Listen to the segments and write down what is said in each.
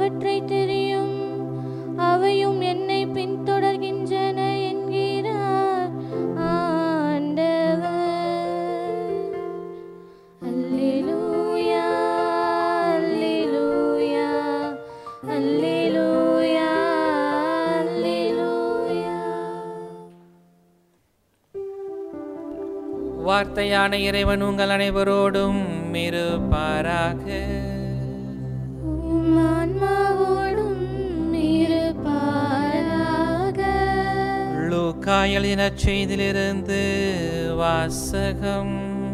அவற்றை தெரியும் அவையும் என்னை பின்தொடர்கின்றன என்கிறார் ஆண்டவர் அல்லேலூயா அல்லேலூயா அல்லேலூயா அல்லேலூயா வார்த்தையான இறைவன் உங்கள் அனைவரோடும் இருப்பாராக உம் ஆன்மாவோடும் இருப்பாராக லூக்கா எழுதின செய்திலிருந்து வாசகம்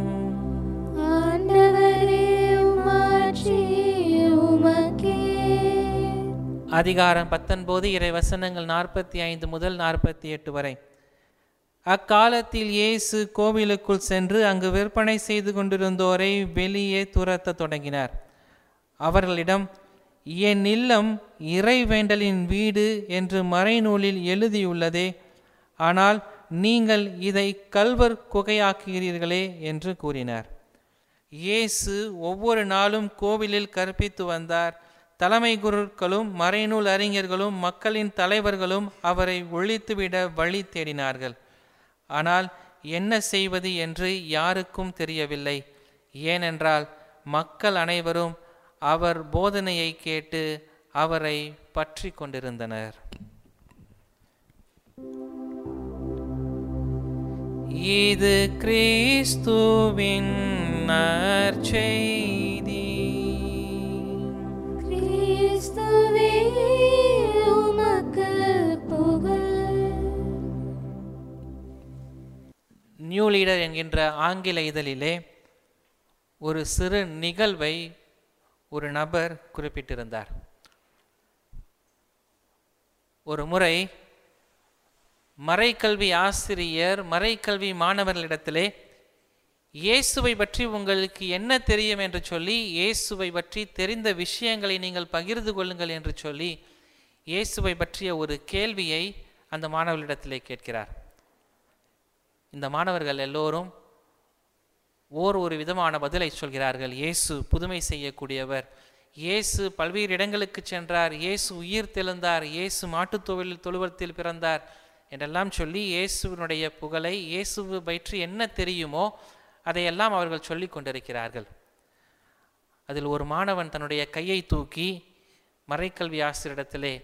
ஆண்டவரே உமாட்சி உமக்கே அதிகாரம் பத்தொன்பது இறை வசனங்கள் நாற்பத்தி ஐந்து முதல் நாற்பத்தி எட்டு வரை அக்காலத்தில் இயேசு கோவிலுக்குள் சென்று அங்கு விற்பனை செய்து கொண்டிருந்தோரை வெளியே துரத்தத் தொடங்கினார் அவர்களிடம் என் இல்லம் இறைவேண்டலின் வீடு என்று மறைநூலில் எழுதியுள்ளதே ஆனால் நீங்கள் இதை கல்வர் குகையாக்குகிறீர்களே என்று கூறினார் இயேசு ஒவ்வொரு நாளும் கோவிலில் கற்பித்து வந்தார் தலைமை குருக்களும் மறைநூல் அறிஞர்களும் மக்களின் தலைவர்களும் அவரை ஒழித்துவிட வழி தேடினார்கள் ஆனால் என்ன செய்வது என்று யாருக்கும் தெரியவில்லை ஏனென்றால் மக்கள் அனைவரும் அவர் போதனையை கேட்டு அவரை பற்றி கொண்டிருந்தனர் இது கிறிஸ்துவின் நற்செய்தி கிறிஸ்துவே உமக்கு புகழ் நியூ லீடர் என்கின்ற ஆங்கில இதழிலே ஒரு சிறு நிகழ்வை ஒரு நபர் குறிப்பிட்டிருந்தார் ஒரு முறை மறைக்கல்வி ஆசிரியர் மறைக்கல்வி மாணவர்களிடத்திலே இயேசுவை பற்றி உங்களுக்கு என்ன தெரியும் என்று சொல்லி இயேசுவை பற்றி தெரிந்த விஷயங்களை நீங்கள் பகிர்ந்து கொள்ளுங்கள் என்று சொல்லி இயேசுவை பற்றிய ஒரு கேள்வியை அந்த மாணவர்களிடத்திலே கேட்கிறார் இந்த மாணவர்கள் எல்லோரும் ஓர் ஒரு விதமான பதிலை சொல்கிறார்கள் இயேசு புதுமை செய்யக்கூடியவர் இயேசு பல்வேறு இடங்களுக்கு சென்றார் இயேசு உயிர் தெழுந்தார் இயேசு மாட்டுத் தொழில் தொழுவத்தில் பிறந்தார் என்றெல்லாம் சொல்லி இயேசுவினுடைய புகழை இயேசுவை பற்றி என்ன தெரியுமோ அதையெல்லாம் அவர்கள் சொல்லிக் கொண்டிருக்கிறார்கள் அதில் ஒரு மாணவன் தன்னுடைய கையை தூக்கி மறைக்கல்வி ஆசிரியரிடத்திலே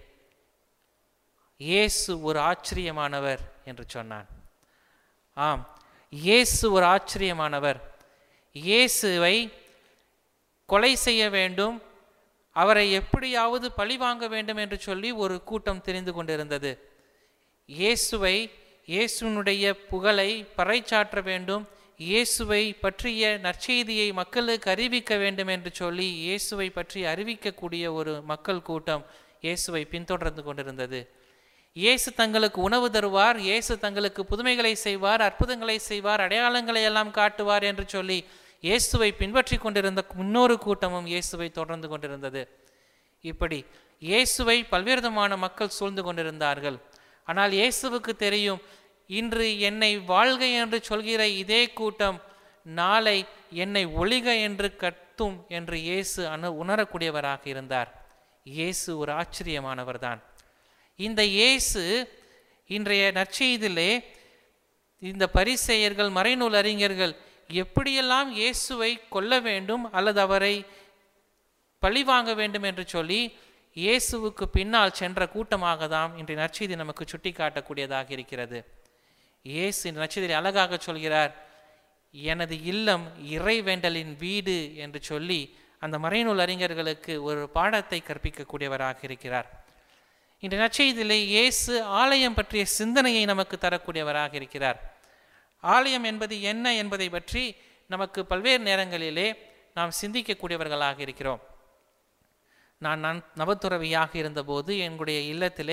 இயேசு ஒரு ஆச்சரியமானவர் என்று சொன்னான் ஆம் இயேசு ஒரு ஆச்சரியமானவர் இயேசுவை கொலை செய்ய வேண்டும் அவரை எப்படியாவது பழி வாங்க வேண்டும் என்று சொல்லி ஒரு கூட்டம் தெரிந்து கொண்டிருந்தது இயேசுவை இயேசுனுடைய புகழை பறைச்சாற்ற வேண்டும் இயேசுவை பற்றிய நற்செய்தியை மக்களுக்கு அறிவிக்க வேண்டும் என்று சொல்லி இயேசுவை பற்றி அறிவிக்கக்கூடிய ஒரு மக்கள் கூட்டம் இயேசுவை பின்தொடர்ந்து கொண்டிருந்தது இயேசு தங்களுக்கு உணவு தருவார் இயேசு தங்களுக்கு புதுமைகளை செய்வார் அற்புதங்களை செய்வார் அடையாளங்களை எல்லாம் காட்டுவார் என்று சொல்லி இயேசுவை பின்பற்றி கொண்டிருந்த இன்னொரு கூட்டமும் இயேசுவை தொடர்ந்து கொண்டிருந்தது இப்படி இயேசுவை பல்வேறு விதமான மக்கள் சூழ்ந்து கொண்டிருந்தார்கள் ஆனால் இயேசுவுக்கு தெரியும் இன்று என்னை வாழ்க என்று சொல்கிற இதே கூட்டம் நாளை என்னை ஒளிக என்று கத்தும் என்று இயேசு அணு உணரக்கூடியவராக இருந்தார் இயேசு ஒரு ஆச்சரியமானவர்தான் இந்த இயேசு இன்றைய நற்செய்தியிலே இந்த பரிசெயர்கள் மறைநூல் அறிஞர்கள் எப்படியெல்லாம் இயேசுவை கொல்ல வேண்டும் அல்லது அவரை பழிவாங்க வேண்டும் என்று சொல்லி இயேசுவுக்கு பின்னால் சென்ற கூட்டமாக தான் இன்றைய நற்செய்தி நமக்கு சுட்டி காட்டக்கூடியதாக இருக்கிறது இயேசு இந்த நட்சத்திரம் அழகாக சொல்கிறார் எனது இல்லம் இறைவேண்டலின் வீடு என்று சொல்லி அந்த மறைநூல் அறிஞர்களுக்கு ஒரு பாடத்தை கற்பிக்கக்கூடியவராக இருக்கிறார் இந்த நற்செய்தியிலே இயேசு ஆலயம் பற்றிய சிந்தனையை நமக்கு தரக்கூடியவராக இருக்கிறார் ஆலயம் என்பது என்ன என்பதை பற்றி நமக்கு பல்வேறு நேரங்களிலே நாம் சிந்திக்கக்கூடியவர்களாக இருக்கிறோம் நான் நன் நவத்துறவியாக இருந்தபோது என்னுடைய இல்லத்திலே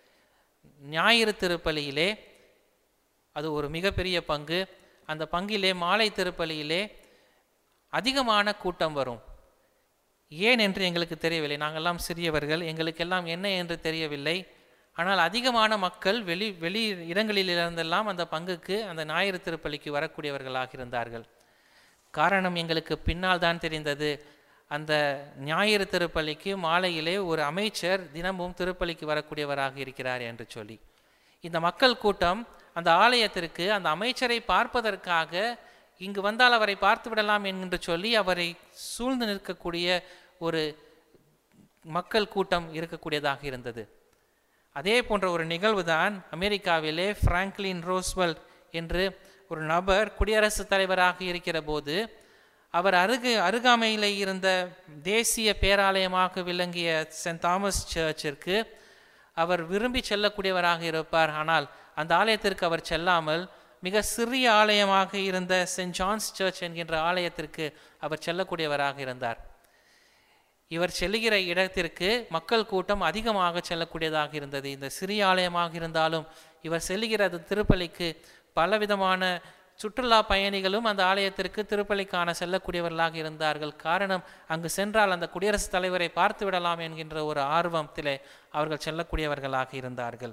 ஞாயிறு திருப்பலியிலே அது ஒரு மிகப்பெரிய பங்கு அந்த பங்கிலே மாலை திருப்பலியிலே அதிகமான கூட்டம் வரும் ஏன் என்று எங்களுக்கு தெரியவில்லை நாங்கள்லாம் சிறியவர்கள் எங்களுக்கெல்லாம் என்ன என்று தெரியவில்லை ஆனால் அதிகமான மக்கள் வெளி வெளி இடங்களிலிருந்தெல்லாம் அந்த பங்குக்கு அந்த ஞாயிறு திருப்பலிக்கு வரக்கூடியவர்களாக இருந்தார்கள் காரணம் எங்களுக்கு பின்னால் தான் தெரிந்தது அந்த ஞாயிறு திருப்பலிக்கு மாலையிலே ஒரு அமைச்சர் தினமும் திருப்பலிக்கு வரக்கூடியவராக இருக்கிறார் என்று சொல்லி இந்த மக்கள் கூட்டம் அந்த ஆலயத்திற்கு அந்த அமைச்சரை பார்ப்பதற்காக இங்கு வந்தால் அவரை பார்த்து விடலாம் என்று சொல்லி அவரை சூழ்ந்து நிற்கக்கூடிய ஒரு மக்கள் கூட்டம் இருக்கக்கூடியதாக இருந்தது அதே போன்ற ஒரு நிகழ்வு தான் அமெரிக்காவிலே பிராங்க்லின் ரோஸ்வெல்ட் என்று ஒரு நபர் குடியரசுத் தலைவராக இருக்கிற போது அவர் அருகு அருகாமையில் இருந்த தேசிய பேராலயமாக விளங்கிய சென்ட் தாமஸ் சர்ச்சிற்கு அவர் விரும்பி செல்லக்கூடியவராக இருப்பார் ஆனால் அந்த ஆலயத்திற்கு அவர் செல்லாமல் மிக சிறிய ஆலயமாக இருந்த சென்ட் ஜான்ஸ் சர்ச் என்கின்ற ஆலயத்திற்கு அவர் செல்லக்கூடியவராக இருந்தார் இவர் செல்லுகிற இடத்திற்கு மக்கள் கூட்டம் அதிகமாக செல்லக்கூடியதாக இருந்தது இந்த சிறிய ஆலயமாக இருந்தாலும் இவர் செல்லுகிற அந்த திருப்பலிக்கு பலவிதமான சுற்றுலா பயணிகளும் அந்த ஆலயத்திற்கு திருப்பலி காண செல்லக்கூடியவர்களாக இருந்தார்கள் காரணம் அங்கு சென்றால் அந்த குடியரசுத் தலைவரை பார்த்து விடலாம் என்கின்ற ஒரு ஆர்வத்திலே அவர்கள் செல்லக்கூடியவர்களாக இருந்தார்கள்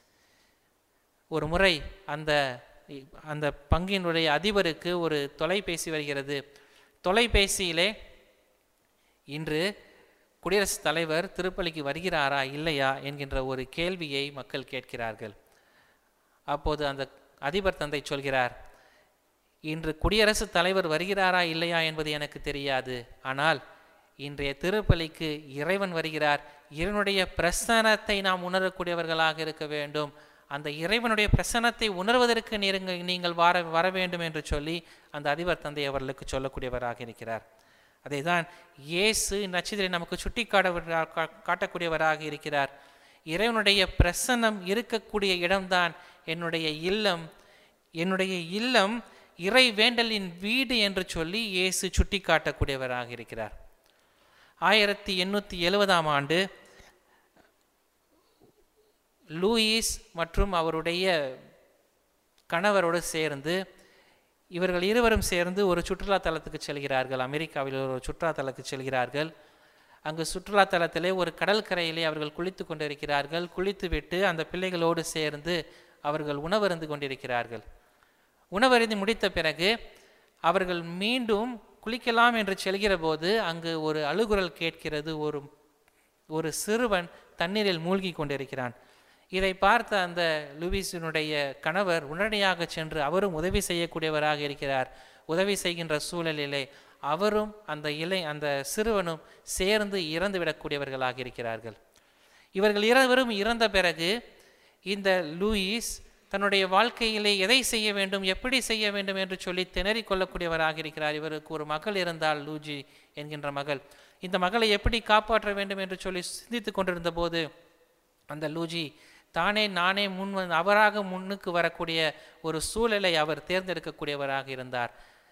ஒரு முறை அந்த அந்த பங்கினுடைய அதிபருக்கு ஒரு தொலைபேசி வருகிறது தொலைபேசியிலே இன்று குடியரசுத் தலைவர் திருப்பலிக்கு வருகிறாரா இல்லையா என்கின்ற ஒரு கேள்வியை மக்கள் கேட்கிறார்கள் அப்போது அந்த அதிபர் தந்தை சொல்கிறார் இன்று குடியரசுத் தலைவர் வருகிறாரா இல்லையா என்பது எனக்கு தெரியாது ஆனால் இன்றைய திருப்பலிக்கு இறைவன் வருகிறார் இறைவனுடைய பிரசனத்தை நாம் உணரக்கூடியவர்களாக இருக்க வேண்டும் அந்த இறைவனுடைய பிரசனத்தை உணர்வதற்கு நீருங்க நீங்கள் வர வர வேண்டும் என்று சொல்லி அந்த அதிபர் தந்தை அவர்களுக்கு சொல்லக்கூடியவராக இருக்கிறார் அதை தான் இயேசு நட்சத்திரை நமக்கு சுட்டி காட்ட காட்டக்கூடியவராக இருக்கிறார் இறைவனுடைய பிரசன்னம் இருக்கக்கூடிய இடம்தான் என்னுடைய இல்லம் என்னுடைய இல்லம் இறை வேண்டலின் வீடு என்று சொல்லி இயேசு சுட்டி காட்டக்கூடியவராக இருக்கிறார் ஆயிரத்தி எண்ணூற்றி எழுபதாம் ஆண்டு லூயிஸ் மற்றும் அவருடைய கணவரோடு சேர்ந்து இவர்கள் இருவரும் சேர்ந்து ஒரு சுற்றுலா தலத்துக்கு செல்கிறார்கள் அமெரிக்காவில் ஒரு சுற்றுலா தலத்துக்கு செல்கிறார்கள் அங்கு சுற்றுலா தலத்திலே ஒரு கடற்கரையிலே அவர்கள் குளித்து கொண்டிருக்கிறார்கள் குளித்துவிட்டு அந்த பிள்ளைகளோடு சேர்ந்து அவர்கள் உணவருந்து கொண்டிருக்கிறார்கள் உணவருந்தி முடித்த பிறகு அவர்கள் மீண்டும் குளிக்கலாம் என்று செல்கிற போது அங்கு ஒரு அழுகுரல் கேட்கிறது ஒரு ஒரு சிறுவன் தண்ணீரில் மூழ்கி கொண்டிருக்கிறான் இதை பார்த்த அந்த லூவிஸினுடைய கணவர் உடனடியாக சென்று அவரும் உதவி செய்யக்கூடியவராக இருக்கிறார் உதவி செய்கின்ற சூழலிலே அவரும் அந்த இலை அந்த சிறுவனும் சேர்ந்து இறந்து விடக்கூடியவர்களாக இருக்கிறார்கள் இவர்கள் இருவரும் இறந்த பிறகு இந்த லூயிஸ் தன்னுடைய வாழ்க்கையிலே எதை செய்ய வேண்டும் எப்படி செய்ய வேண்டும் என்று சொல்லி திணறிக் கொள்ளக்கூடியவராக இருக்கிறார் இவருக்கு ஒரு மகள் இருந்தால் லூஜி என்கின்ற மகள் இந்த மகளை எப்படி காப்பாற்ற வேண்டும் என்று சொல்லி சிந்தித்து கொண்டிருந்த போது அந்த லூஜி தானே நானே முன் வந்து அவராக முன்னுக்கு வரக்கூடிய ஒரு சூழலை அவர் தேர்ந்தெடுக்கக்கூடியவராக இருந்தார்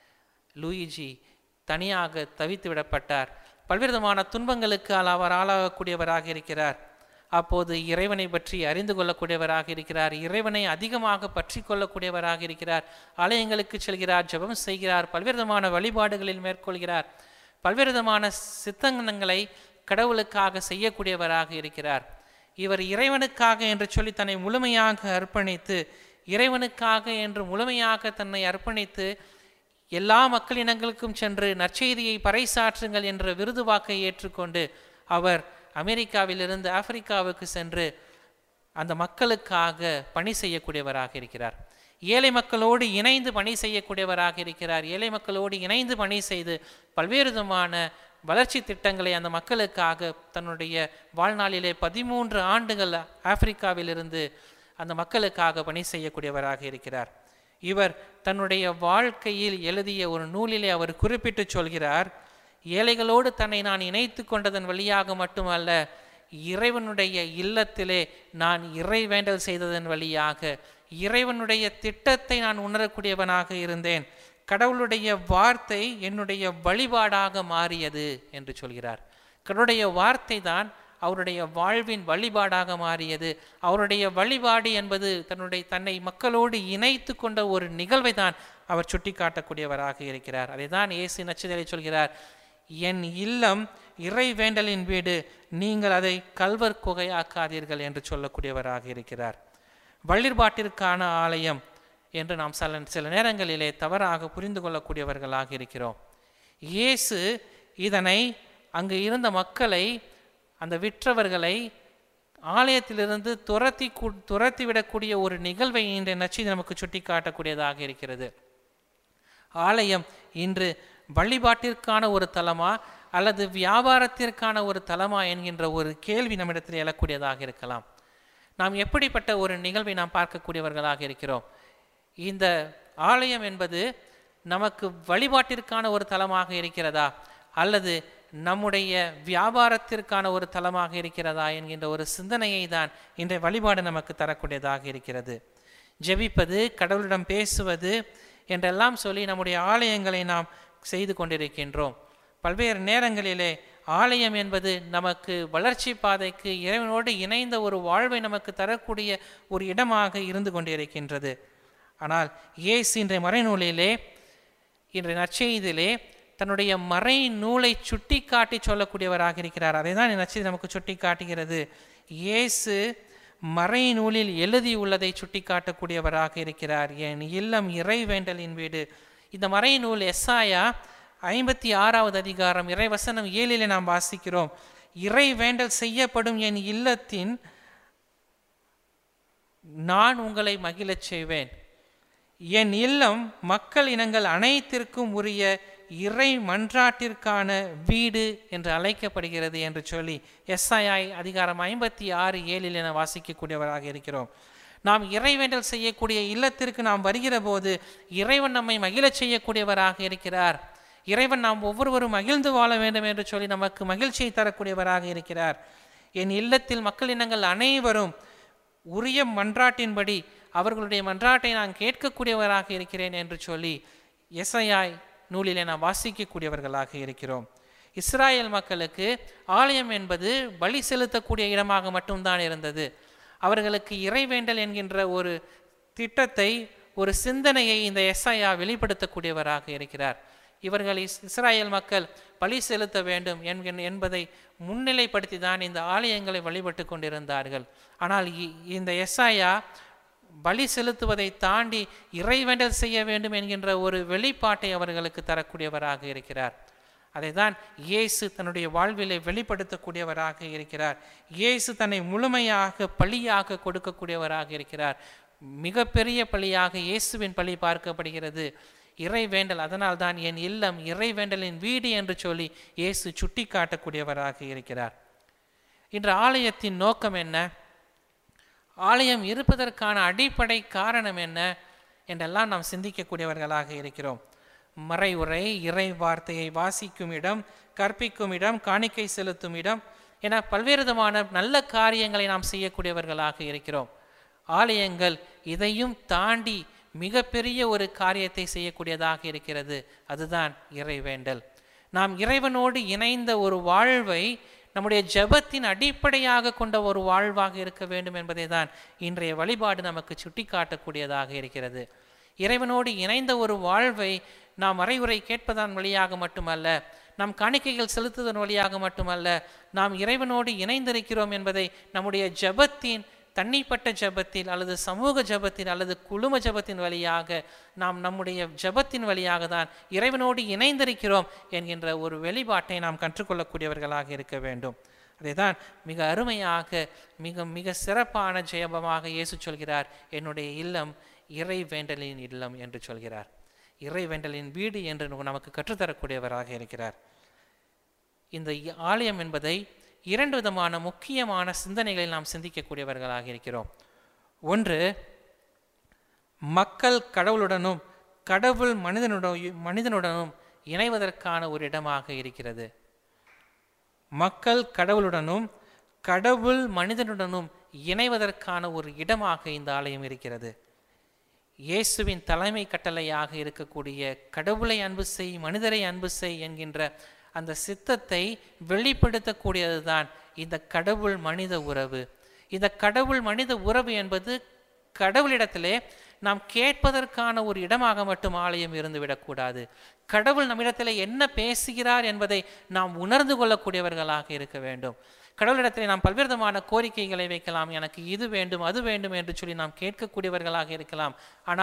லூயிஜி தனியாக தவித்து விடப்பட்டார் பல்வேறுமான துன்பங்களுக்கு அவர் ஆளாகக்கூடியவராக இருக்கிறார் அப்போது இறைவனை பற்றி அறிந்து கொள்ளக்கூடியவராக இருக்கிறார் இறைவனை அதிகமாக பற்றி கொள்ளக்கூடியவராக இருக்கிறார் ஆலயங்களுக்கு செல்கிறார் ஜெபம் செய்கிறார் பல்வேறுமான வழிபாடுகளில் மேற்கொள்கிறார் பல்வேறுமான சித்தங்கங்களை கடவுளுக்காக செய்யக்கூடியவராக இருக்கிறார் இவர் இறைவனுக்காக என்று சொல்லி தன்னை முழுமையாக அர்ப்பணித்து இறைவனுக்காக என்று முழுமையாக தன்னை அர்ப்பணித்து எல்லா மக்களினங்களுக்கும் சென்று நற்செய்தியை பறைசாற்றுங்கள் என்ற விருது வாக்கை ஏற்றுக்கொண்டு அவர் அமெரிக்காவிலிருந்து ஆப்பிரிக்காவுக்கு சென்று அந்த மக்களுக்காக பணி செய்யக்கூடியவராக இருக்கிறார் ஏழை மக்களோடு இணைந்து பணி செய்யக்கூடியவராக இருக்கிறார் ஏழை மக்களோடு இணைந்து பணி செய்து பல்வேறு விதமான வளர்ச்சி திட்டங்களை அந்த மக்களுக்காக தன்னுடைய வாழ்நாளிலே பதிமூன்று ஆண்டுகள் ஆப்பிரிக்காவிலிருந்து அந்த மக்களுக்காக பணி செய்யக்கூடியவராக இருக்கிறார் இவர் தன்னுடைய வாழ்க்கையில் எழுதிய ஒரு நூலிலே அவர் குறிப்பிட்டு சொல்கிறார் ஏழைகளோடு தன்னை நான் இணைத்து கொண்டதன் வழியாக மட்டுமல்ல இறைவனுடைய இல்லத்திலே நான் இறை வேண்டல் செய்ததன் வழியாக இறைவனுடைய திட்டத்தை நான் உணரக்கூடியவனாக இருந்தேன் கடவுளுடைய வார்த்தை என்னுடைய வழிபாடாக மாறியது என்று சொல்கிறார் கடவுளுடைய வார்த்தை தான் அவருடைய வாழ்வின் வழிபாடாக மாறியது அவருடைய வழிபாடு என்பது தன்னுடைய தன்னை மக்களோடு இணைத்து கொண்ட ஒரு நிகழ்வை தான் அவர் சுட்டி காட்டக்கூடியவராக இருக்கிறார் அதை தான் இயேசு நச்சுதலை சொல்கிறார் என் இல்லம் இறை வேண்டலின் வீடு நீங்கள் அதை கல்வர் குகையாக்காதீர்கள் என்று சொல்லக்கூடியவராக இருக்கிறார் வழிபாட்டிற்கான ஆலயம் என்று நாம் சில சில நேரங்களிலே தவறாக புரிந்து கொள்ளக்கூடியவர்களாக இருக்கிறோம் இயேசு இதனை அங்கு இருந்த மக்களை அந்த விற்றவர்களை ஆலயத்திலிருந்து துரத்தி கு- துரத்தி விடக்கூடிய ஒரு நிகழ்வை இன்றைய நச்சு நமக்கு சுட்டி காட்டக்கூடியதாக இருக்கிறது ஆலயம் இன்று வழிபாட்டிற்கான ஒரு தலமா அல்லது வியாபாரத்திற்கான ஒரு தலமா என்கின்ற ஒரு கேள்வி நம்மிடத்தில் எழக்கூடியதாக இருக்கலாம் நாம் எப்படிப்பட்ட ஒரு நிகழ்வை நாம் பார்க்கக்கூடியவர்களாக இருக்கிறோம் இந்த ஆலயம் என்பது நமக்கு வழிபாட்டிற்கான ஒரு தலமாக இருக்கிறதா அல்லது நம்முடைய வியாபாரத்திற்கான ஒரு தலமாக இருக்கிறதா என்கின்ற ஒரு சிந்தனையை தான் இன்றைய வழிபாடு நமக்கு தரக்கூடியதாக இருக்கிறது ஜெபிப்பது கடவுளிடம் பேசுவது என்றெல்லாம் சொல்லி நம்முடைய ஆலயங்களை நாம் செய்து கொண்டிருக்கின்றோம் பல்வேறு நேரங்களிலே ஆலயம் என்பது நமக்கு வளர்ச்சி பாதைக்கு இறைவனோடு இணைந்த ஒரு வாழ்வை நமக்கு தரக்கூடிய ஒரு இடமாக இருந்து கொண்டிருக்கின்றது ஆனால் இயேசு இன்றைய மறைநூலிலே இன்றைய நற்செய்தியிலே தன்னுடைய மறை நூலை சுட்டி காட்டி சொல்லக்கூடியவராக இருக்கிறார் அதை தான் நற்செய்தி நமக்கு சுட்டி காட்டுகிறது இயேசு மறை நூலில் எழுதியுள்ளதை சுட்டி காட்டக்கூடியவராக இருக்கிறார் என் இல்லம் இறைவேண்டலின் வீடு இந்த மறை நூல் எஸ்ஆயா ஐம்பத்தி ஆறாவது அதிகாரம் இறைவசனம் ஏழிலே நாம் வாசிக்கிறோம் இறைவேண்டல் செய்யப்படும் என் இல்லத்தின் நான் உங்களை மகிழச் செய்வேன் என் இல்லம் மக்கள் இனங்கள் அனைத்திற்கும் உரிய இறை மன்றாட்டிற்கான வீடு என்று அழைக்கப்படுகிறது என்று சொல்லி எஸ்ஐஐ அதிகாரம் ஐம்பத்தி ஆறு ஏழில் என வாசிக்கக்கூடியவராக இருக்கிறோம் நாம் இறைவேண்டல் செய்யக்கூடிய இல்லத்திற்கு நாம் வருகிற போது இறைவன் நம்மை மகிழச் செய்யக்கூடியவராக இருக்கிறார் இறைவன் நாம் ஒவ்வொருவரும் மகிழ்ந்து வாழ வேண்டும் என்று சொல்லி நமக்கு மகிழ்ச்சியை தரக்கூடியவராக இருக்கிறார் என் இல்லத்தில் மக்கள் இனங்கள் அனைவரும் உரிய மன்றாட்டின்படி அவர்களுடைய மன்றாட்டை நான் கேட்கக்கூடியவராக இருக்கிறேன் என்று சொல்லி எஸ்ஐயாய் நூலிலே நாம் வாசிக்கக்கூடியவர்களாக இருக்கிறோம் இஸ்ராயேல் மக்களுக்கு ஆலயம் என்பது பலி செலுத்தக்கூடிய இடமாக மட்டும்தான் இருந்தது அவர்களுக்கு இறைவேண்டல் என்கின்ற ஒரு திட்டத்தை ஒரு சிந்தனையை இந்த எஸ்ஐயா வெளிப்படுத்தக்கூடியவராக இருக்கிறார் இவர்கள் இஸ் இஸ்ராயேல் மக்கள் பலி செலுத்த வேண்டும் என்கிற என்பதை முன்னிலைப்படுத்தி தான் இந்த ஆலயங்களை வழிபட்டு கொண்டிருந்தார்கள் ஆனால் இ- இந்த எஸ்ஐயா பலி செலுத்துவதை தாண்டி இறைவேண்டல் செய்ய வேண்டும் என்கின்ற ஒரு வெளிப்பாட்டை அவர்களுக்கு தரக்கூடியவராக இருக்கிறார் அதைதான் இயேசு தன்னுடைய வாழ்விலே வெளிப்படுத்தக்கூடியவராக இருக்கிறார் இயேசு தன்னை முழுமையாக பலியாக கொடுக்கக்கூடியவராக இருக்கிறார் மிகப்பெரிய பலியாக இயேசுவின் பலி பார்க்கப்படுகிறது இறைவேண்டல் அதனால் தான் என் இல்லம் இறைவேண்டலின் வீடு என்று சொல்லி இயேசு சுட்டி காட்டக்கூடியவராக இருக்கிறார் இன்று ஆலயத்தின் நோக்கம் என்ன ஆலயம் இருப்பதற்கான அடிப்படை காரணம் என்ன என்றெல்லாம் நாம் சிந்திக்கக்கூடியவர்களாக இருக்கிறோம் மறைவுரை இறை வார்த்தையை வாசிக்கும் இடம் கற்பிக்கும் இடம் காணிக்கை செலுத்தும் இடம் என பல்வேறு விதமான நல்ல காரியங்களை நாம் செய்யக்கூடியவர்களாக இருக்கிறோம் ஆலயங்கள் இதையும் தாண்டி மிகப்பெரிய ஒரு காரியத்தை செய்யக்கூடியதாக இருக்கிறது அதுதான் இறைவேண்டல் நாம் இறைவனோடு இணைந்த ஒரு வாழ்வை நம்முடைய ஜெபத்தின் அடிப்படையாக கொண்ட ஒரு வாழ்வாக இருக்க வேண்டும் என்பதை தான் இன்றைய வழிபாடு நமக்கு சுட்டிக்காட்டக்கூடியதாக இருக்கிறது இறைவனோடு இணைந்த ஒரு வாழ்வை நாம் மறைவுரை கேட்பதன் வழியாக மட்டுமல்ல நாம் காணிக்கைகள் செலுத்துவதன் வழியாக மட்டுமல்ல நாம் இறைவனோடு இணைந்திருக்கிறோம் என்பதை நம்முடைய ஜெபத்தின் தனிப்பட்ட ஜெபத்தில் அல்லது சமூக ஜெபத்தில் அல்லது குழும ஜெபத்தின் வழியாக நாம் நம்முடைய ஜெபத்தின் வழியாக தான் இறைவனோடு இணைந்திருக்கிறோம் என்கின்ற ஒரு வெளிப்பாட்டை நாம் கற்றுக்கொள்ளக்கூடியவர்களாக இருக்க வேண்டும் அதைதான் மிக அருமையாக மிக மிக சிறப்பான ஜெபமாக இயேசு சொல்கிறார் என்னுடைய இல்லம் இறை வேண்டலின் இல்லம் என்று சொல்கிறார் இறை வேண்டலின் வீடு என்று நமக்கு கற்றுத்தரக்கூடியவராக இருக்கிறார் இந்த இ- ஆலயம் என்பதை இரண்டு விதமான முக்கியமான சிந்தனைகளில் நாம் சிந்திக்கக்கூடியவர்களாக இருக்கிறோம் ஒன்று மக்கள் கடவுளுடனும் கடவுள் மனிதனுடன் மனிதனுடனும் இணைவதற்கான ஒரு இடமாக இருக்கிறது மக்கள் கடவுளுடனும் கடவுள் மனிதனுடனும் இணைவதற்கான ஒரு இடமாக இந்த ஆலயம் இருக்கிறது இயேசுவின் தலைமை கட்டளையாக இருக்கக்கூடிய கடவுளை அன்பு செய் மனிதரை அன்பு செய் என்கின்ற அந்த சித்தத்தை வெளிப்படுத்தக்கூடியதுதான் இந்த கடவுள் மனித உறவு இந்த கடவுள் மனித உறவு என்பது கடவுளிடத்திலே நாம் கேட்பதற்கான ஒரு இடமாக மட்டும் ஆலயம் இருந்து விடக்கூடாது கடவுள் நம்மிடத்தில் என்ன பேசுகிறார் என்பதை நாம் உணர்ந்து கொள்ளக்கூடியவர்களாக இருக்க வேண்டும் கடவுளிடத்தில் நாம் பல்வேறு விதமான கோரிக்கைகளை வைக்கலாம் எனக்கு இது வேண்டும் அது வேண்டும் என்று சொல்லி நாம் கேட்கக்கூடியவர்களாக இருக்கலாம் ஆனால்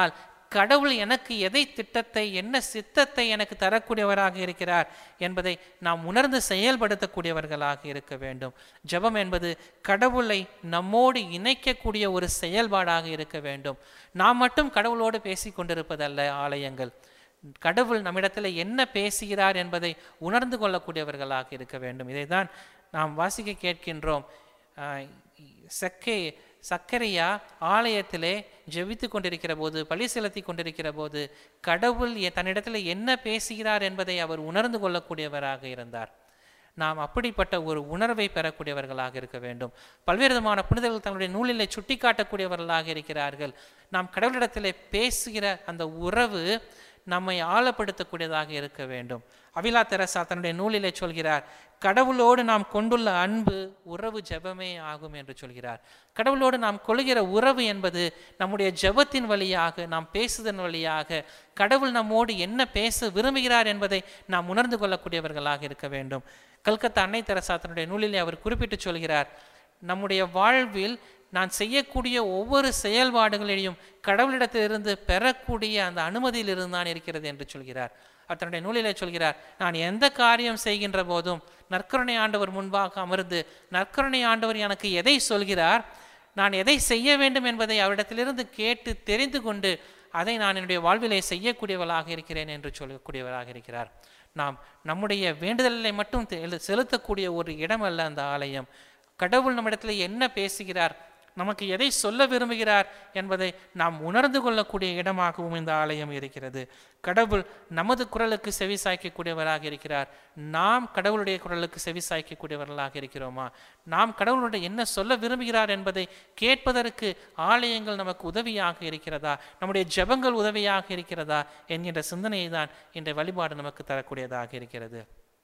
கடவுள் எனக்கு எதை திட்டத்தை என்ன சித்தத்தை எனக்கு தரக்கூடியவராக இருக்கிறார் என்பதை நாம் உணர்ந்து செயல்படுத்தக்கூடியவர்களாக இருக்க வேண்டும் ஜெபம் என்பது கடவுளை நம்மோடு இணைக்கக்கூடிய ஒரு செயல்பாடாக இருக்க வேண்டும் நாம் மட்டும் கடவுளோடு பேசி கொண்டிருப்பதல்ல ஆலயங்கள் கடவுள் நம்மிடத்தில் என்ன பேசுகிறார் என்பதை உணர்ந்து கொள்ளக்கூடியவர்களாக இருக்க வேண்டும் இதைதான் நாம் வாசிக்க கேட்கின்றோம் ஆஹ் சக்கே சக்கரையா ஆலயத்திலே ஜெபித்து கொண்டிருக்கிற போது பலி செலுத்தி கொண்டிருக்கிற போது கடவுள் எ- தன்னிடத்தில் என்ன பேசுகிறார் என்பதை அவர் உணர்ந்து கொள்ளக்கூடியவராக இருந்தார் நாம் அப்படிப்பட்ட ஒரு உணர்வை பெறக்கூடியவர்களாக இருக்க வேண்டும் பல்வேறு விதமான புனிதர்கள் தங்களுடைய நூலிலே சுட்டிக்காட்டக்கூடியவர்களாக இருக்கிறார்கள் நாம் கடவுளிடத்திலே பேசுகிற அந்த உறவு நம்மை ஆழப்படுத்தக்கூடியதாக இருக்க வேண்டும் அவிலா தெரசா தன்னுடைய நூலிலே சொல்கிறார் கடவுளோடு நாம் கொண்டுள்ள அன்பு உறவு ஜெபமே ஆகும் என்று சொல்கிறார் கடவுளோடு நாம் கொள்கிற உறவு என்பது நம்முடைய ஜெபத்தின் வழியாக நாம் பேசுதன் வழியாக கடவுள் நம்மோடு என்ன பேச விரும்புகிறார் என்பதை நாம் உணர்ந்து கொள்ளக்கூடியவர்களாக இருக்க வேண்டும் கல்கத்தா அன்னை தெரசா தன்னுடைய நூலிலே அவர் குறிப்பிட்டு சொல்கிறார் நம்முடைய வாழ்வில் நான் செய்யக்கூடிய ஒவ்வொரு செயல்பாடுகளிலையும் கடவுளிடத்திலிருந்து பெறக்கூடிய அந்த அனுமதியிலிருந்து தான் இருக்கிறது என்று சொல்கிறார் அவர் தன்னுடைய நூலிலே சொல்கிறார் நான் எந்த காரியம் செய்கின்ற போதும் நற்கருணை ஆண்டவர் முன்பாக அமர்ந்து நற்கருணை ஆண்டவர் எனக்கு எதை சொல்கிறார் நான் எதை செய்ய வேண்டும் என்பதை அவரிடத்திலிருந்து கேட்டு தெரிந்து கொண்டு அதை நான் என்னுடைய வாழ்விலே செய்யக்கூடியவளாக இருக்கிறேன் என்று சொல்லக்கூடியவராக இருக்கிறார் நாம் நம்முடைய வேண்டுதலை மட்டும் தெ- செலுத்தக்கூடிய ஒரு இடம் அல்ல அந்த ஆலயம் கடவுள் நம்மிடத்தில் என்ன பேசுகிறார் நமக்கு எதை சொல்ல விரும்புகிறார் என்பதை நாம் உணர்ந்து கொள்ளக்கூடிய இடமாகவும் இந்த ஆலயம் இருக்கிறது கடவுள் நமது குரலுக்கு செவி சாய்க்கக்கூடியவராக இருக்கிறார் நாம் கடவுளுடைய குரலுக்கு செவி சாய்க்கக்கூடியவர்களாக இருக்கிறோமா நாம் கடவுளுடைய என்ன சொல்ல விரும்புகிறார் என்பதை கேட்பதற்கு ஆலயங்கள் நமக்கு உதவியாக இருக்கிறதா நம்முடைய ஜெபங்கள் உதவியாக இருக்கிறதா என்கின்ற சிந்தனையை தான் இந்த வழிபாடு நமக்கு தரக்கூடியதாக இருக்கிறது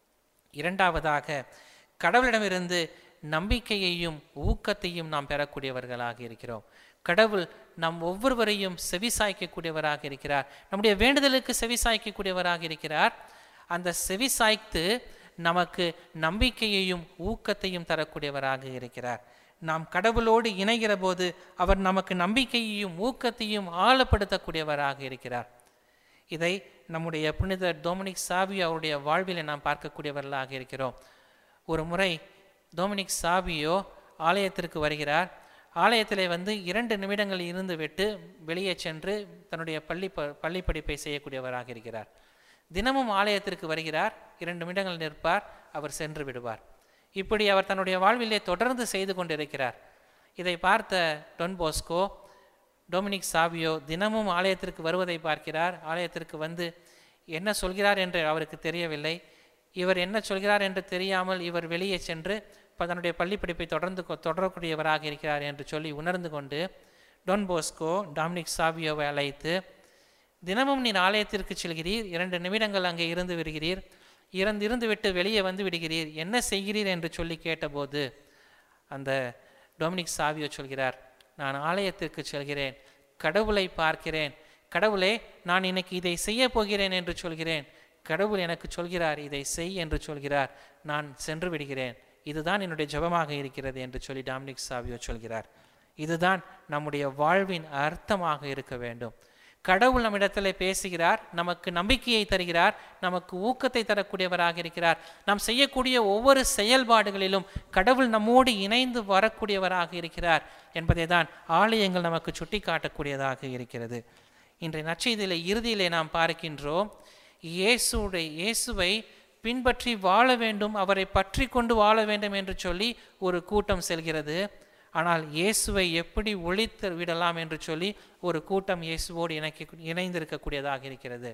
இரண்டாவதாக கடவுளிடமிருந்து நம்பிக்கையையும் ஊக்கத்தையும் நாம் பெறக்கூடியவர்களாக இருக்கிறோம் கடவுள் நம் ஒவ்வொருவரையும் செவிசாய்க்கக்கூடியவராக இருக்கிறார் நம்முடைய வேண்டுதலுக்கு செவிசாய்க்கக்கூடியவராக இருக்கிறார் அந்த செவிசாய்த்து நமக்கு நம்பிக்கையையும் ஊக்கத்தையும் தரக்கூடியவராக இருக்கிறார் நாம் கடவுளோடு இணைகிற போது அவர் நமக்கு நம்பிக்கையையும் ஊக்கத்தையும் ஆழப்படுத்தக்கூடியவராக இருக்கிறார் இதை நம்முடைய புனித டொமினிக் சாவி அவருடைய வாழ்விலே நாம் பார்க்கக்கூடியவர்களாக இருக்கிறோம் ஒரு முறை டொமினிக் சாவியோ ஆலயத்திற்கு வருகிறார் ஆலயத்திலே வந்து இரண்டு நிமிடங்கள் இருந்து விட்டு வெளியே சென்று தன்னுடைய பள்ளி ப பள்ளி படிப்பை செய்யக்கூடியவராக இருக்கிறார் தினமும் ஆலயத்திற்கு வருகிறார் இரண்டு நிமிடங்கள் நிற்பார் அவர் சென்று விடுவார் இப்படி அவர் தன்னுடைய வாழ்விலே தொடர்ந்து செய்து கொண்டிருக்கிறார் இதை பார்த்த டொன் போஸ்கோ டொமினிக் சாவியோ தினமும் ஆலயத்திற்கு வருவதை பார்க்கிறார் ஆலயத்திற்கு வந்து என்ன சொல்கிறார் என்று அவருக்கு தெரியவில்லை இவர் என்ன சொல்கிறார் என்று தெரியாமல் இவர் வெளியே சென்று இப்ப தன்னுடைய பள்ளி படிப்பை தொடர்ந்து கொ- தொடரக்கூடியவராக இருக்கிறார் என்று சொல்லி உணர்ந்து கொண்டு டொன் போஸ்கோ டாமினிக் சாவியோவை அழைத்து தினமும் நீர் ஆலயத்திற்கு செல்கிறீர் இரண்டு நிமிடங்கள் அங்கே இருந்து வருகிறீர் இறந்து இருந்து விட்டு வெளியே வந்து விடுகிறீர் என்ன செய்கிறீர் என்று சொல்லி கேட்டபோது அந்த டொமினிக் சாவியோ சொல்கிறார் நான் ஆலயத்திற்கு செல்கிறேன் கடவுளை பார்க்கிறேன் கடவுளே நான் இன்னைக்கு இதை செய்ய போகிறேன் என்று சொல்கிறேன் கடவுள் எனக்கு சொல்கிறார் இதை செய் என்று சொல்கிறார் நான் சென்று விடுகிறேன் இதுதான் என்னுடைய ஜெபமாக இருக்கிறது என்று சொல்லி டாமினிக் சாவியோ சொல்கிறார் இதுதான் நம்முடைய வாழ்வின் அர்த்தமாக இருக்க வேண்டும் கடவுள் நம்மிடத்தில் பேசுகிறார் நமக்கு நம்பிக்கையை தருகிறார் நமக்கு ஊக்கத்தை தரக்கூடியவராக இருக்கிறார் நாம் செய்யக்கூடிய ஒவ்வொரு செயல்பாடுகளிலும் கடவுள் நம்மோடு இணைந்து வரக்கூடியவராக இருக்கிறார் என்பதை தான் ஆலயங்கள் நமக்கு சுட்டி காட்டக்கூடியதாக இருக்கிறது இன்றைய நற்செய்தியிலே இறுதியிலே நாம் பார்க்கின்றோம் இயேசுடைய இயேசுவை பின்பற்றி வாழ வேண்டும் அவரை பற்றி கொண்டு வாழ வேண்டும் என்று சொல்லி ஒரு கூட்டம் செல்கிறது ஆனால் இயேசுவை எப்படி ஒழித்து விடலாம் என்று சொல்லி ஒரு கூட்டம் இயேசுவோடு இணைக்க இணைந்திருக்கக்கூடியதாக இருக்கிறது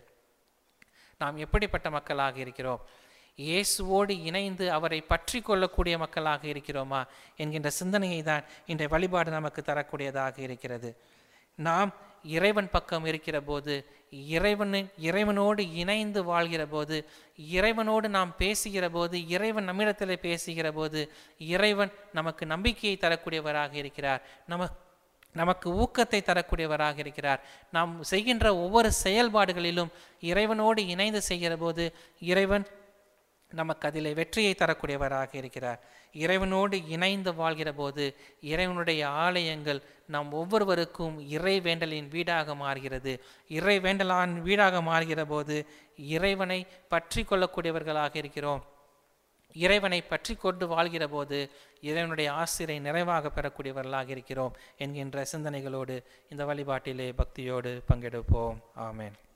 நாம் எப்படிப்பட்ட மக்களாக இருக்கிறோம் இயேசுவோடு இணைந்து அவரை பற்றி கொள்ளக்கூடிய மக்களாக இருக்கிறோமா என்கின்ற சிந்தனையை தான் இன்றைய வழிபாடு நமக்கு தரக்கூடியதாக இருக்கிறது நாம் இறைவன் பக்கம் இருக்கிற போது இறைவனு இறைவனோடு இணைந்து வாழ்கிற போது இறைவனோடு நாம் பேசுகிற போது இறைவன் நம்மிடத்தில் பேசுகிற போது இறைவன் நமக்கு நம்பிக்கையை தரக்கூடியவராக இருக்கிறார் நம நமக்கு ஊக்கத்தை தரக்கூடியவராக இருக்கிறார் நாம் செய்கின்ற ஒவ்வொரு செயல்பாடுகளிலும் இறைவனோடு இணைந்து செய்கிற போது இறைவன் நமக்கு அதிலே வெற்றியை தரக்கூடியவராக இருக்கிறார் இறைவனோடு இணைந்து வாழ்கிற போது இறைவனுடைய ஆலயங்கள் நாம் ஒவ்வொருவருக்கும் இறை வேண்டலின் வீடாக மாறுகிறது இறை வேண்டலான் வீடாக மாறுகிற போது இறைவனை பற்றி கொள்ளக்கூடியவர்களாக இருக்கிறோம் இறைவனை பற்றி கொண்டு வாழ்கிற போது இறைவனுடைய ஆசிரை நிறைவாக பெறக்கூடியவர்களாக இருக்கிறோம் என்கின்ற சிந்தனைகளோடு இந்த வழிபாட்டிலே பக்தியோடு பங்கெடுப்போம் ஆமென்